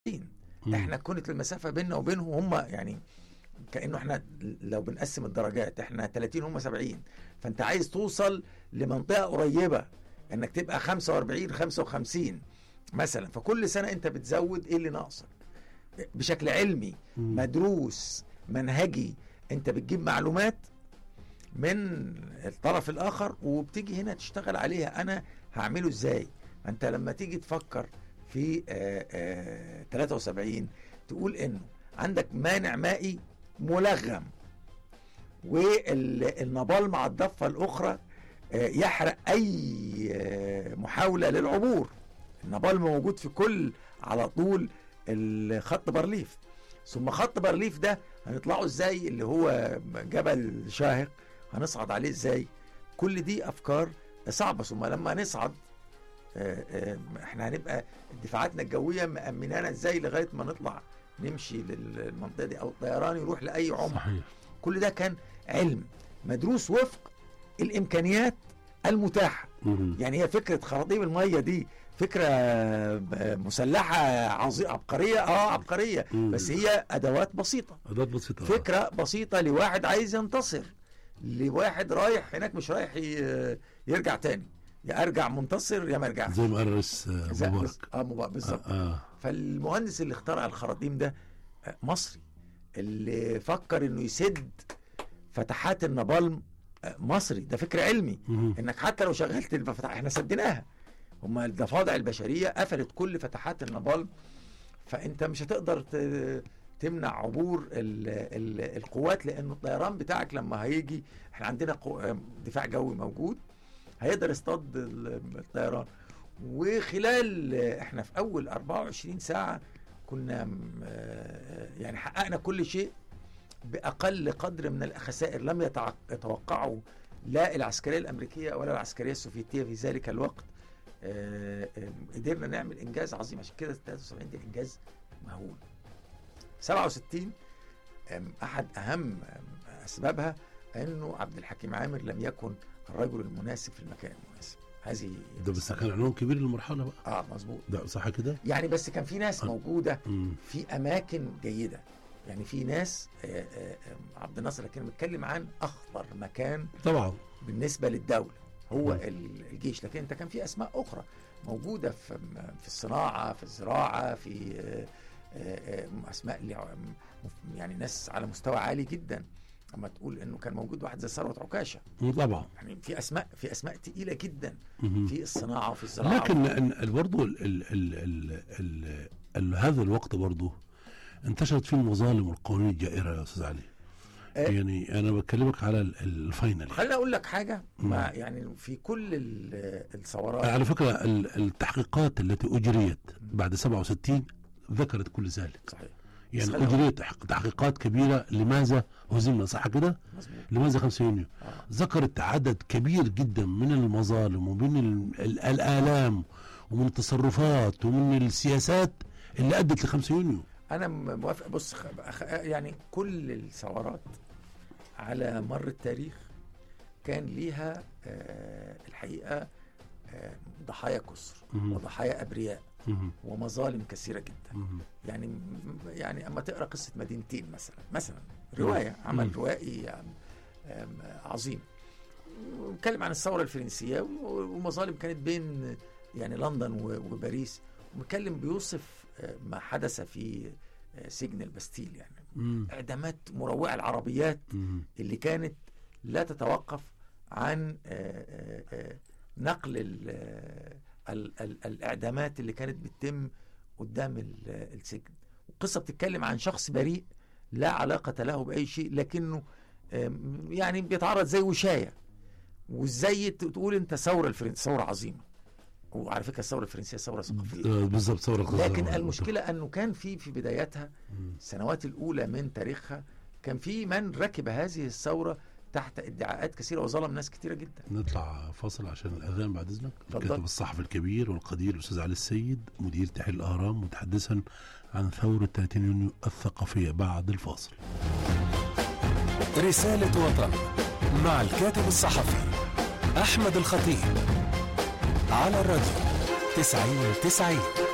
مم. احنا كانت المسافه بيننا وبينهم هم يعني كانه احنا لو بنقسم الدرجات احنا 30 هم 70 فانت عايز توصل لمنطقه قريبه انك تبقى 45 55 مثلا فكل سنه انت بتزود ايه اللي ناقصك بشكل علمي مم. مدروس منهجي انت بتجيب معلومات من الطرف الاخر وبتيجي هنا تشتغل عليها انا هعمله ازاي ما انت لما تيجي تفكر في آه، آه، 73 تقول انه عندك مانع مائي ملغم والنبال مع الضفه الاخرى آه، يحرق اي آه، محاوله للعبور النبال موجود في كل على طول الخط بارليف ثم خط بارليف ده هنطلعه ازاي اللي هو جبل شاهق هنصعد عليه ازاي كل دي افكار صعبه ثم لما نصعد آه، آه، احنا هنبقى دفاعاتنا الجويه مأمنانا ازاي لغايه ما نطلع نمشي للمنطقه دي او الطيران يروح لاي عمق صحيح كل ده كان علم مدروس وفق الامكانيات المتاحه مم. يعني هي فكره خراطيم الميه دي فكره آه، مسلحه عظيمه عبقريه اه عبقريه مم. بس هي ادوات بسيطه أداة بسيطة فكره بسيطه لواحد عايز ينتصر لواحد رايح هناك مش رايح ي- يرجع تاني يا ارجع منتصر يا ما ارجعش زي ما قال الرئيس آه، زي- مبارك اه مبارك بالظبط آه. آه. فالمهندس اللي اخترع الخراطيم ده آه، مصري اللي فكر انه يسد فتحات النابالم آه، مصري ده فكر علمي مم. انك حتى لو شغلت الفتح احنا سديناها هما الضفادع البشريه قفلت كل فتحات النابالم فانت مش هتقدر ت- تمنع عبور ال ال القوات لانه الطيران بتاعك لما هيجي احنا عندنا قو- دفاع جوي موجود هيقدر يصطاد ال- الطيران وخلال احنا في اول 24 ساعه كنا م- آه، يعني حققنا كل شيء باقل قدر من الخسائر لم يتع- يتوقعه لا العسكريه الامريكيه ولا العسكريه السوفيتيه في ذلك الوقت آه، آه، قدرنا نعمل انجاز عظيم عشان كده 73 دي انجاز مهول 67 آم، احد اهم آم، اسبابها انه عبد الحكيم عامر لم يكن الرجل المناسب في المكان المناسب هذه ده بس كان عنوان كبير للمرحلة بقى اه مظبوط ده صح كده؟ يعني بس كان في ناس آه. موجوده مم. في اماكن جيده يعني في ناس آه، آه، آه، عبد الناصر لكن بيتكلم عن اخطر مكان طبعا بالنسبه للدوله هو مم. ال- الجيش لكن انت كان في اسماء اخرى موجوده في في الصناعه في الزراعه في آه، آه، آه، اسماء لع- م- يعني ناس على مستوى عالي جدا اما تقول انه كان موجود واحد زي ثروت عكاشه مم، طبعا يعني في اسماء في اسماء تقيله جدا مم. في الصناعه وفي الزراعه لكن ال- برضو ال ال ال ال ال ال هذا الوقت برضو انتشرت فيه المظالم والقوانين الجائرة يا أستاذ علي آه. يعني أنا بكلمك على ال- الفاينل خليني اقول لك حاجه مم. مع يعني في كل ال- الثورات على فكرة ال- التحقيقات التي أجريت بعد 67 ذكرت كل ذلك صحيح يعني خلينا- أجريت تحق- تحقيقات كبيرة لماذا هزمنا صح كده؟ مظبوط لماذا 5 يونيو؟ آه. ذكرت عدد كبير جدا من المظالم ومن ال- ال- الآلام ومن التصرفات ومن السياسات اللي أدت ل 5 يونيو انا م- موافق بص خ- خ- يعني كل الثورات على مر التاريخ كان ليها آه، الحقيقه آه، ضحايا كسر مهم. وضحايا ابرياء مهم. ومظالم كثيره جدا مهم. يعني م- يعني اما تقرا قصه مدينتين مثلا مثلا روايه عمل مم. روائي آم، آم، عظيم واتكلم عن الثوره الفرنسيه ومظالم كانت بين يعني لندن و- وباريس ومتكلم بيوصف آه، ما حدث في آه، سجن البستيل يعني مم. اعدامات مروعه العربيات مم. اللي كانت لا تتوقف عن آه، آه، آه، نقل ال- آه، ال- ال- الاعدامات اللي كانت بتتم قدام ال- آه، السجن القصه بتتكلم عن شخص بريء لا علاقه له باي شيء لكنه آم، يعني بيتعرض زي وشايه وازاي ت- تقول انت ثوره الفرنسيه ثوره عظيمه وعلى فكره الثوره الفرنسيه ثوره ثقافيه آه، بالضبط ثورة القذارة. لكن المشكله انه كان في في بدايتها مم. السنوات الاولى من تاريخها كان في من ركب هذه الثوره تحت ادعاءات كثيره وظلم ناس كثيره جدا نطلع فاصل عشان الاذان بعد اذنك اتفضل. الكاتب الصحفي الكبير والقدير الاستاذ علي السيد مدير تحرير الاهرام متحدثا عن ثوره 30 يونيو الثقافيه بعد الفاصل رسالة وطن مع الكاتب الصحفي أحمد الخطيب على الراديو تسعين تسعين